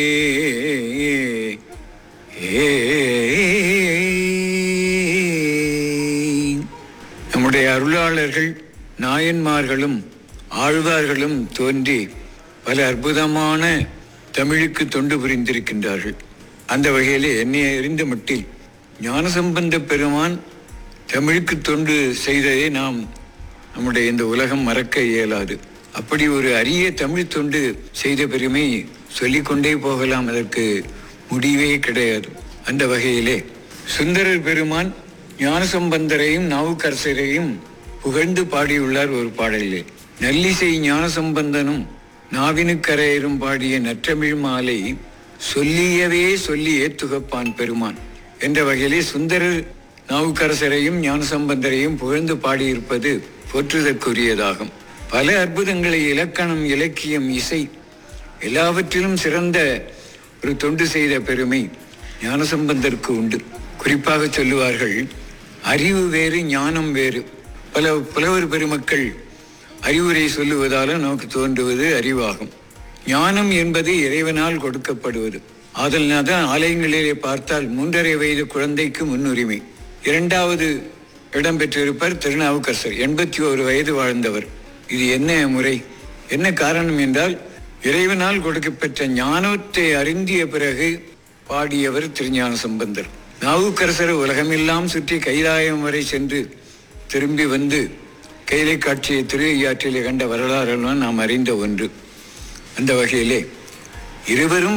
நம்முடைய அருளாளர்கள் நாயன்மார்களும் ஆழ்வார்களும் தோன்றி பல அற்புதமான தமிழுக்கு தொண்டு புரிந்திருக்கின்றார்கள் அந்த வகையிலே என்னை அறிந்த மட்டில் ஞானசம்பந்த பெருமான் தமிழுக்கு தொண்டு செய்ததை நாம் நம்முடைய இந்த உலகம் மறக்க இயலாது அப்படி ஒரு அரிய தமிழ் தொண்டு செய்த பெருமை சொல்லிக்கொண்டே போகலாம் அதற்கு முடிவே கிடையாது அந்த வகையிலே சுந்தரர் பெருமான் ஞானசம்பந்தரையும் நாவுக்கரசரையும் புகழ்ந்து பாடியுள்ளார் ஒரு பாடலிலே நல்லிசை ஞானசம்பந்தனும் நாவினுக்கரையரும் பாடிய நற்றமிழ் மாலை சொல்லியவே சொல்லி ஏத்துகப்பான் பெருமான் என்ற வகையிலே சுந்தரர் நாவுக்கரசரையும் ஞானசம்பந்தரையும் புகழ்ந்து பாடியிருப்பது போற்றுதற்குரியதாகும் பல அற்புதங்களை இலக்கணம் இலக்கியம் இசை எல்லாவற்றிலும் சிறந்த ஒரு தொண்டு செய்த பெருமை ஞானசம்பந்தருக்கு உண்டு குறிப்பாக சொல்லுவார்கள் அறிவு வேறு ஞானம் வேறு பல புலவர் பெருமக்கள் அறிவுரை சொல்லுவதால நமக்கு தோன்றுவது அறிவாகும் ஞானம் என்பது இறைவனால் கொடுக்கப்படுவது அதனால் தான் ஆலயங்களிலே பார்த்தால் மூன்றரை வயது குழந்தைக்கு முன்னுரிமை இரண்டாவது இடம் பெற்றிருப்பார் திருநாவுக்கரசர் எண்பத்தி ஒரு வயது வாழ்ந்தவர் இது என்ன முறை என்ன காரணம் என்றால் இறைவனால் கொடுக்கப்பெற்ற ஞானத்தை அறிந்திய பிறகு பாடியவர் திருஞான சம்பந்தர் நாவுக்கரசர் உலகமெல்லாம் சுற்றி கைலாயம் வரை சென்று திரும்பி வந்து கைலை காட்சியை திருவையாற்றிலே கண்ட வரலாறெல்லாம் நாம் அறிந்த ஒன்று அந்த வகையிலே இருவரும்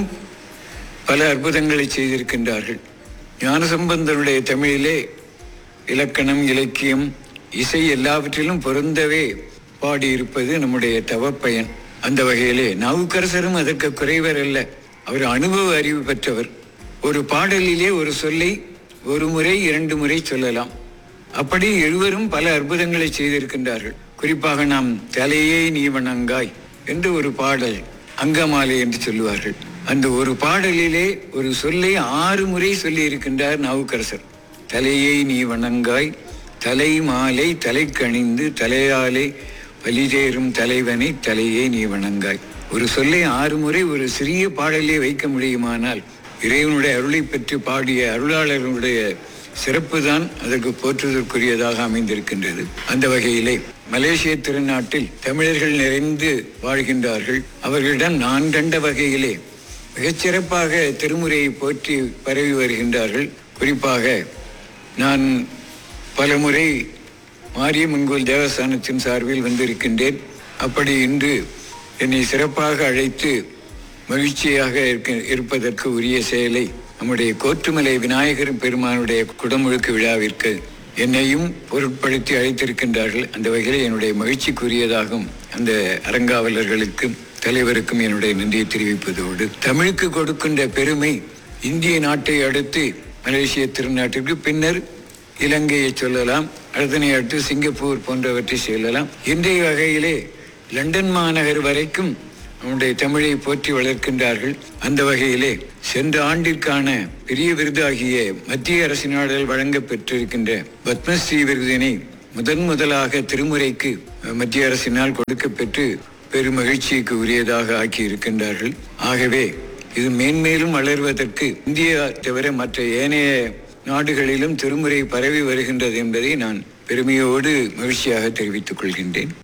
பல அற்புதங்களை செய்திருக்கின்றார்கள் ஞானசம்பந்தனுடைய தமிழிலே இலக்கணம் இலக்கியம் இசை எல்லாவற்றிலும் பொருந்தவே பாடியிருப்பது நம்முடைய தவப்பயன் அந்த வகையிலே நாவுக்கரசரும் அதற்கு குறைவர் அல்ல அவர் அனுபவ அறிவு பெற்றவர் ஒரு பாடலிலே ஒரு சொல்லை ஒரு முறை இரண்டு முறை சொல்லலாம் அப்படி எழுவரும் பல அற்புதங்களை செய்திருக்கின்றார்கள் குறிப்பாக நாம் தலையே நீ வணங்காய் என்று ஒரு பாடல் அங்கமாலை என்று சொல்லுவார்கள் அந்த ஒரு பாடலிலே ஒரு சொல்லை ஆறு முறை சொல்லி இருக்கின்றார் நாவுக்கரசர் தலையை நீ வணங்காய் தலை மாலை தலை கணிந்து தலையாலே வலிதேறும் தலைவனை தலையை நீ வணங்காய் ஒரு சொல்லை ஆறு முறை ஒரு சிறிய பாடலே வைக்க முடியுமானால் இறைவனுடைய அருளை பெற்று பாடிய அருளாளர்களுடைய சிறப்பு தான் அதற்கு போற்றுதற்குரியதாக அமைந்திருக்கின்றது அந்த வகையிலே மலேசிய திருநாட்டில் தமிழர்கள் நிறைந்து வாழ்கின்றார்கள் அவர்களிடம் நான் கண்ட வகையிலே மிகச்சிறப்பாக திருமுறையை போற்றி பரவி வருகின்றார்கள் குறிப்பாக நான் பலமுறை மாரியம்மன் கோயில் தேவஸ்தானத்தின் சார்பில் வந்திருக்கின்றேன் அப்படி இன்று என்னை சிறப்பாக அழைத்து மகிழ்ச்சியாக இருக்க இருப்பதற்கு உரிய செயலை நம்முடைய கோற்றுமலை விநாயகர் பெருமானுடைய குடமுழுக்கு விழாவிற்கு என்னையும் பொருட்படுத்தி அழைத்திருக்கின்றார்கள் அந்த வகையில் என்னுடைய மகிழ்ச்சிக்குரியதாகும் அந்த அரங்காவலர்களுக்கும் தலைவருக்கும் என்னுடைய நன்றியை தெரிவிப்பதோடு தமிழுக்கு கொடுக்கின்ற பெருமை இந்திய நாட்டை அடுத்து மலேசிய திருநாட்டிற்கு பின்னர் இலங்கையை சொல்லலாம் அதனை அடுத்து சிங்கப்பூர் போன்றவற்றை சொல்லலாம் இன்றைய வகையிலே லண்டன் மாநகர் வரைக்கும் நம்முடைய தமிழை போற்றி வளர்க்கின்றார்கள் அந்த வகையிலே சென்ற ஆண்டிற்கான பெரிய விருதாகிய மத்திய அரசினால் வழங்க பெற்றிருக்கின்ற பத்மஸ்ரீ விருதினை முதன் முதலாக திருமுறைக்கு மத்திய அரசினால் கொடுக்க பெற்று பெரும் மகிழ்ச்சிக்கு உரியதாக ஆக்கி இருக்கின்றார்கள் ஆகவே இது மேன்மேலும் வளர்வதற்கு இந்தியா தவிர மற்ற ஏனைய நாடுகளிலும் திருமுறை பரவி வருகின்றது என்பதை நான் பெருமையோடு மகிழ்ச்சியாக தெரிவித்துக் கொள்கின்றேன்